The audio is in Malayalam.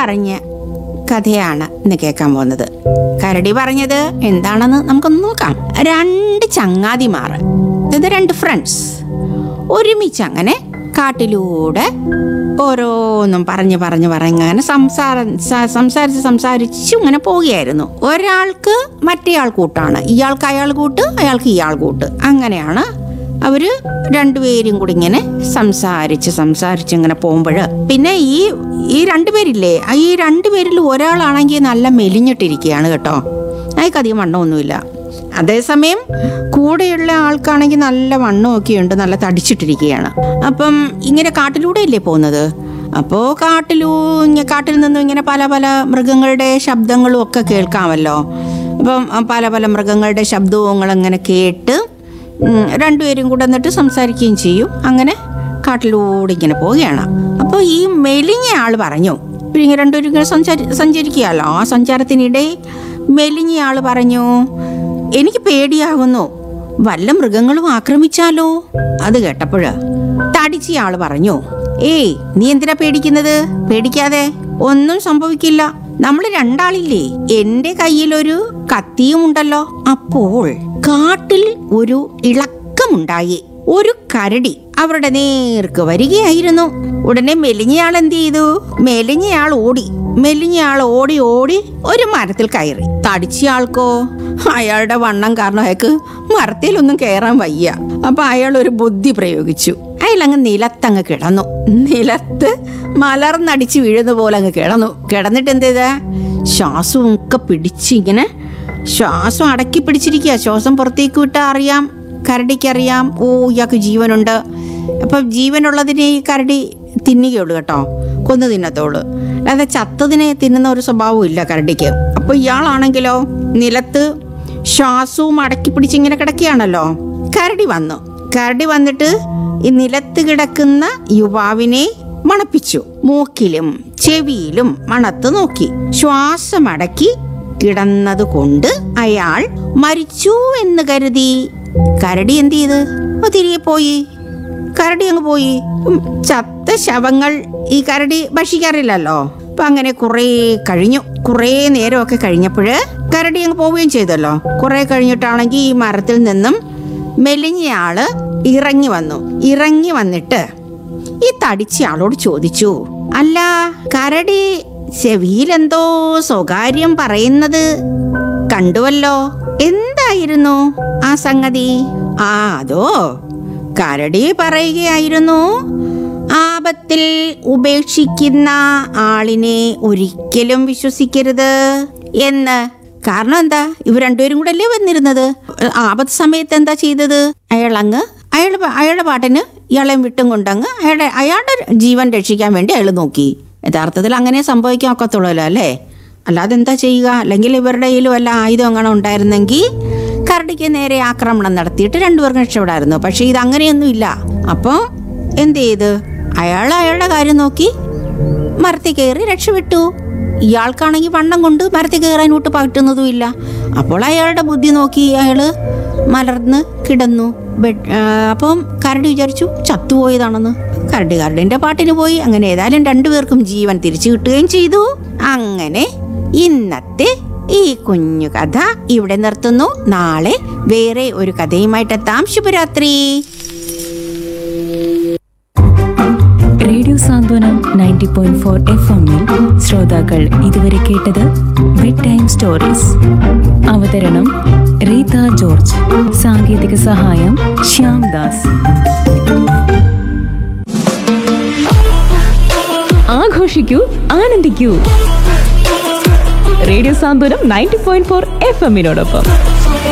പറഞ്ഞ കഥയാണ് ഇന്ന് കേൾക്കാൻ പോകുന്നത് കരടി പറഞ്ഞത് എന്താണെന്ന് നമുക്കൊന്ന് നോക്കാം രണ്ട് ചങ്ങാതിമാർ ഇത് രണ്ട് ഫ്രണ്ട്സ് ഒരുമിച്ച് അങ്ങനെ കാട്ടിലൂടെ ഓരോന്നും പറഞ്ഞ് പറഞ്ഞ് പറഞ്ഞ് അങ്ങനെ സംസാരം സ- സംസാരിച്ച് സംസാരിച്ച് ഇങ്ങനെ പോവുകയായിരുന്നു ഒരാൾക്ക് മറ്റേയാൾ കൂട്ടാണ് ഇയാൾക്ക് അയാൾ കൂട്ട് അയാൾക്ക് ഇയാൾ കൂട്ട് അങ്ങനെയാണ് അവര് രണ്ടുപേരും കൂടി ഇങ്ങനെ സംസാരിച്ച് സംസാരിച്ച് ഇങ്ങനെ പോകുമ്പോൾ പിന്നെ ഈ ഈ രണ്ടുപേരില്ലേ ആ ഈ രണ്ടുപേരിൽ ഒരാളാണെങ്കിൽ നല്ല മെലിഞ്ഞിട്ടിരിക്കുകയാണ് കേട്ടോ അയാൾക്ക് അധികം വണ്ണമൊന്നുമില്ല അതേസമയം കൂടെയുള്ള ആൾക്കാണെങ്കിൽ നല്ല വണ്ണമൊക്കെ ഉണ്ട് നല്ല തടിച്ചിട്ടിരിക്കുകയാണ് അപ്പം ഇങ്ങനെ കാട്ടിലൂടെ അല്ലേ പോകുന്നത് അപ്പോൾ കാട്ടിലൂ ഇങ്ങ- കാട്ടിൽ നിന്നും ഇങ്ങനെ പല പല മൃഗങ്ങളുടെ ശബ്ദങ്ങളും ഒക്കെ കേൾക്കാമല്ലോ അപ്പം ആ, പല പല മൃഗങ്ങളുടെ ശബ്ദവും അങ്ങനെ കേട്ട് ഉം, രണ്ടുപേരും കൂടെ എന്നിട്ട് സംസാരിക്കുകയും ചെയ്യും അങ്ങനെ കാട്ടിലൂടെ ഇങ്ങനെ പോവുകയാണ് അപ്പോൾ ഈ മെലിഞ്ഞ ആൾ പറഞ്ഞു ഇവരിങ്ങനെ രണ്ടുപേരും ഇങ്ങനെ സഞ്ചാരി സഞ്ചരിക്കുകയല്ലോ ആ സഞ്ചാരത്തിനിടെ മെലിഞ്ഞ ആൾ പറഞ്ഞു എനിക്ക് പേടിയാകുന്നു വല്ല മൃഗങ്ങളും ആക്രമിച്ചാലോ അത് കേട്ടപ്പോഴ് തടിച്ച ആള് പറഞ്ഞു ഏയ് നീ എന്തിനാ പേടിക്കുന്നത് പേടിക്കാതെ ഒന്നും സംഭവിക്കില്ല നമ്മൾ രണ്ടാളില്ലേ എന്റെ കയ്യിലൊരു കത്തിയും ഉണ്ടല്ലോ അപ്പോൾ കാട്ടിൽ ഒരു ഇളക്കമുണ്ടായി ഒരു കരടി അവരുടെ നേർക്ക് വരികയായിരുന്നു ഉടനെ മെലിഞ്ഞയാൾ എന്ത് ചെയ്തു മെലിഞ്ഞയാൾ ഓടി മെലിഞ്ഞയാൾ ഓടി ഓടി ഒരു മരത്തിൽ കയറി തടിച്ചയാൾക്കോ അയാളുടെ വണ്ണം കാരണം അയാൾക്ക് മരത്തിലൊന്നും കയറാൻ വയ്യ അപ്പൊ അയാൾ ഒരു ബുദ്ധി പ്രയോഗിച്ചു അയാൾ അങ്ങ് നിലത്തങ്ങ് കിടന്നു നിലത്ത് മലർന്നടിച്ച് വീഴുന്ന പോലെ അങ്ങ് കിടന്നു കിടന്നിട്ട് എന്ത് ചെയ്താ ശ്വാസവും ഒക്കെ പിടിച്ച് ഇങ്ങനെ ശ്വാസം അടക്കി പിടിച്ചിരിക്കുക ശ്വാസം പുറത്തേക്ക് വിട്ടാൽ അറിയാം കരടിക്കറിയാം ഓ ഇയാൾക്ക് ജീവനുണ്ട് അപ്പം ജീവനുള്ളതിനെ ഈ കരടി തിന്നുകയുള്ളൂ കേട്ടോ കൊന്നു തിന്നത്തോളൂ അല്ലാതെ ചത്തതിനെ തിന്നുന്ന ഒരു സ്വഭാവം ഇല്ല കരടിക്ക് അപ്പോൾ ഇയാളാണെങ്കിലോ നിലത്ത് ശ്വാസവും അടക്കി പിടിച്ചിങ്ങനെ കിടക്കുകയാണല്ലോ കരടി വന്നു കരടി വന്നിട്ട് ഈ നിലത്ത് കിടക്കുന്ന യുവാവിനെ മണപ്പിച്ചു മൂക്കിലും ചെവിയിലും മണത്ത് നോക്കി ശ്വാസമടക്കി കിടന്നത് കൊണ്ട് അയാൾ മരിച്ചു എന്ന് കരുതി കരടി എന്ത് ചെയ്ത് ഓ, തിരികെ പോയി കരടി അങ്ങ് പോയി ഉം, ചത്ത ശവങ്ങൾ ഈ കരടി ഭക്ഷിക്കാറില്ലല്ലോ അപ്പൊ അങ്ങനെ കുറേ കഴിഞ്ഞു കുറേ നേരമൊക്കെ കഴിഞ്ഞപ്പോഴ് കരടി അങ്ങ് പോവുകയും ചെയ്തല്ലോ കുറേ കഴിഞ്ഞിട്ടാണെങ്കിൽ ഈ മരത്തിൽ നിന്നും മെലിഞ്ഞയാള് ഇറങ്ങി വന്നു ഇറങ്ങി വന്നിട്ട് ഈ തടിച്ച ആളോട് ചോദിച്ചു അല്ല കരടി ചെവിയിലെന്തോ സ്വകാര്യം പറയുന്നത് കണ്ടുവല്ലോ എന്തായിരുന്നു ആ സംഗതി ആ അതോ കരടി പറയുകയായിരുന്നു ആപത്തിൽ ഉപേക്ഷിക്കുന്ന ആളിനെ ഒരിക്കലും വിശ്വസിക്കരുത് എന്ന് കാരണം എന്താ ഇവർ രണ്ടുപേരും കൂടെ അല്ലേ വന്നിരുന്നത് ആപത്ത് സമയത്ത് എന്താ ചെയ്തത് അയാൾ അങ്ങ് അയാളുടെ പ- അയാളുടെ പാട്ടിന് ഇയാളെ വിട്ടും കൊണ്ടങ്ങ് അയാളുടെ അയാളുടെ ജീവൻ രക്ഷിക്കാൻ വേണ്ടി അയാൾ നോക്കി യഥാർത്ഥത്തിൽ അങ്ങനെ സംഭവിക്കാൻ ഒക്കത്തുള്ളല്ലോ അല്ലേ അല്ലാതെ എന്താ ചെയ്യുക അല്ലെങ്കിൽ ഇവരുടെ കയ്യിൽ വല്ല ആയുധം അങ്ങനെ ഉണ്ടായിരുന്നെങ്കിൽ കരടിക്ക് നേരെ ആക്രമണം നടത്തിയിട്ട് രണ്ടുപേർക്കും രക്ഷപ്പെടായിരുന്നു പക്ഷേ ഇത് അങ്ങനെയൊന്നും ഇല്ല അപ്പോൾ എന്ത് ചെയ്ത് അയാൾ അയാളുടെ കാര്യം നോക്കി മരത്തിൽ കയറി രക്ഷപ്പെട്ടു ഇയാൾക്കാണെങ്കിൽ വണ്ണം കൊണ്ട് മരത്തിൽ കയറാൻ വിട്ട് പറ്റുന്നതും ഇല്ല അപ്പോൾ അയാളുടെ ബുദ്ധി നോക്കി അയാള് മലർന്ന് കിടന്നു ബെഡ് ആ, അപ്പം കരടി വിചാരിച്ചു ചത്തുപോയതാണെന്ന് കരടി കരടിന്റെ പാട്ടിന് പോയി അങ്ങനെ ഏതായാലും രണ്ടുപേർക്കും ജീവൻ തിരിച്ചു കിട്ടുകയും ചെയ്തു അങ്ങനെ ഇന്നത്തെ ഈ കുഞ്ഞു കഥ ഇവിടെ നിർത്തുന്നു നാളെ വേറെ ഒരു കഥയുമായിട്ടെത്താം ശുഭരാത്രി radio Santhwanam ninety point four F എമ്മിൽ ശ്രോതാക്കൾ ഇതുവരെ കേട്ടത് ബെഡ് ടൈം സ്റ്റോറീസ് അവതരണം റീത ജോർജ് സാങ്കേതിക സഹായം ശ്യാം ദാസ് ആഘോഷിക്കൂ ആനന്ദിക്കൂ radio Santhwanam ninety point four F എമ്മിനോടൊപ്പം